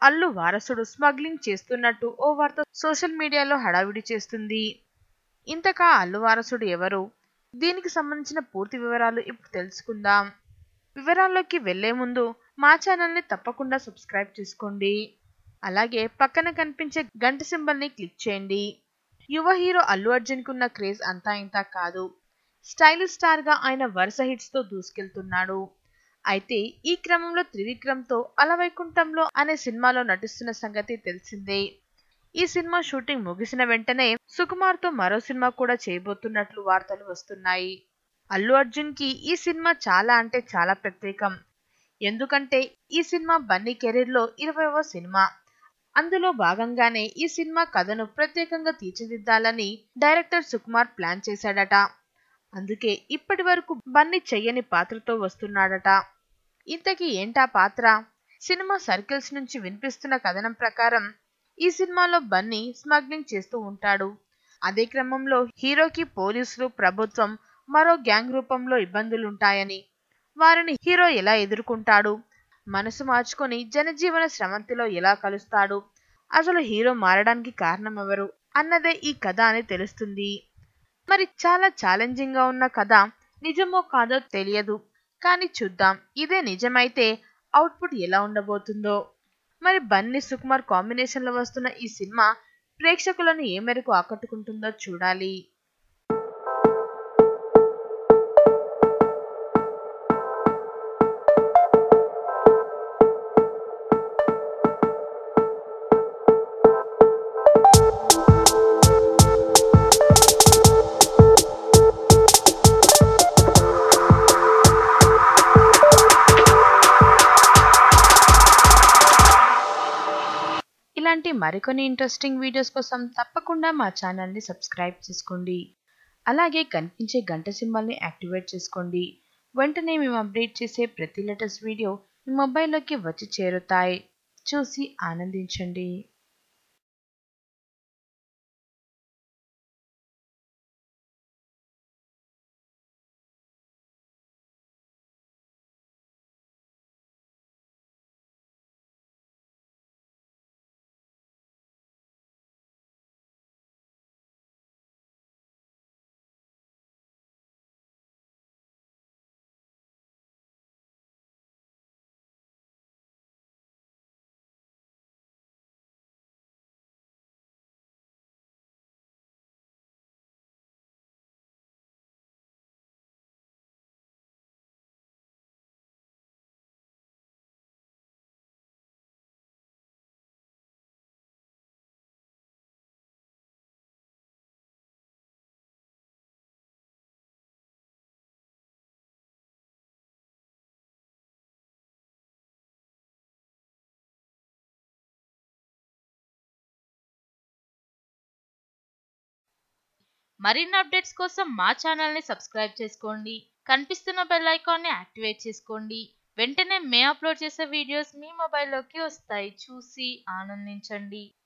అల్లు వారసుడు స్మగ్లింగ్ చేస్తున్నట్టు ఓ వార్త సోషల్ మీడియాలో హడావిడి చేస్తుంది ఇంతకా అల్లు వారసుడు ఎవరు దీనికి సంబంధించిన పూర్తి వివరాలు ఇప్పుడు తెలుసుకుందాం వివరాల్లోకి వెళ్లే ముందు మా ఛానల్ని తప్పకుండా సబ్స్క్రైబ్ చేసుకోండి అలాగే పక్కన కనిపించే గంట సింబల్ని క్లిక్ చేయండి యువ హీరో అల్లు అర్జున్కి ఉన్న క్రేజ్ అంతా ఇంతా కాదు స్టైలిష్ స్టార్గా ఆయన వరుస హిట్స్తో దూసుకెళ్తున్నాడు అయితే ఈ క్రమంలో త్రివిక్రమ్తో అలవైకుంఠంలో అనే సినిమాలో నటిస్తున్న సంగతి తెలిసిందే ఈ సినిమా షూటింగ్ ముగిసిన వెంటనే సుకుమార్తో మరో సినిమా కూడా చేయబోతున్నట్లు వార్తలు వస్తున్నాయి అల్లు అర్జున్కి ఈ సినిమా చాలా అంటే చాలా ప్రత్యేకం ఎందుకంటే ఈ సినిమా బన్నీ కెరీర్లో ఇరవైవ సినిమా అందులో భాగంగానే ఈ సినిమా కథను ప్రత్యేకంగా తీర్చిదిద్దాలని డైరెక్టర్ సుకుమార్ ప్లాన్ చేశాడట అందుకే ఇప్పటి వరకు బన్నీ చెయ్యని పాత్రతో వస్తున్నాడట ఇంతకీ ఏంటా పాత్ర సినిమా సర్కిల్స్ నుంచి వినిపిస్తున్న కథనం ప్రకారం ఈ సినిమాలో బన్నీ స్మగ్లింగ్ చేస్తూ ఉంటాడు అదే క్రమంలో హీరోకి పోలీసులు ప్రభుత్వం మరో గ్యాంగ్ రూపంలో ఇబ్బందులుంటాయని వారిని హీరో ఎలా ఎదుర్కొంటాడు మనసు మార్చుకొని జనజీవన స్రవంతిలో ఎలా కలుస్తాడు అసలు హీరో మారడానికి కారణం ఎవరు అన్నదే ఈ కథ అని తెలుస్తుంది మరి చాలా ఛాలెంజింగ్ గా ఉన్న కథ నిజమో కాదో తెలియదు కానీ చూద్దాం ఇదే నిజమైతే అవుట్పుట్ ఎలా ఉండబోతుందో మరి బన్నీ సుకుమార్ కాంబినేషన్ లో వస్తున్న ఈ సినిమా ప్రేక్షకులను ఏ మేరకు ఆకట్టుకుంటుందో చూడాలి ఇలాంటి మరికొన్ని ఇంట్రెస్టింగ్ వీడియోస్ కోసం తప్పకుండా మా ఛానల్ని సబ్స్క్రైబ్ చేసుకోండి అలాగే కనిపించే గంట సింబల్ని యాక్టివేట్ చేసుకోండి వెంటనే మేము అప్డేట్ చేసే ప్రతి లేటెస్ట్ వీడియో మీ మొబైల్లోకి వచ్చి చేరుతాయి చూసి ఆనందించండి మరిన్ని అప్డేట్స్ కోసం మా ఛానల్ని సబ్స్క్రైబ్ చేసుకోండి కనిపిస్తున్న బెల్ ఐకాన్ని యాక్టివేట్ చేసుకోండి వెంటనే మేము అప్లోడ్ చేసే వీడియోస్ మీ మొబైల్లోకి వస్తాయి చూసి ఆనందించండి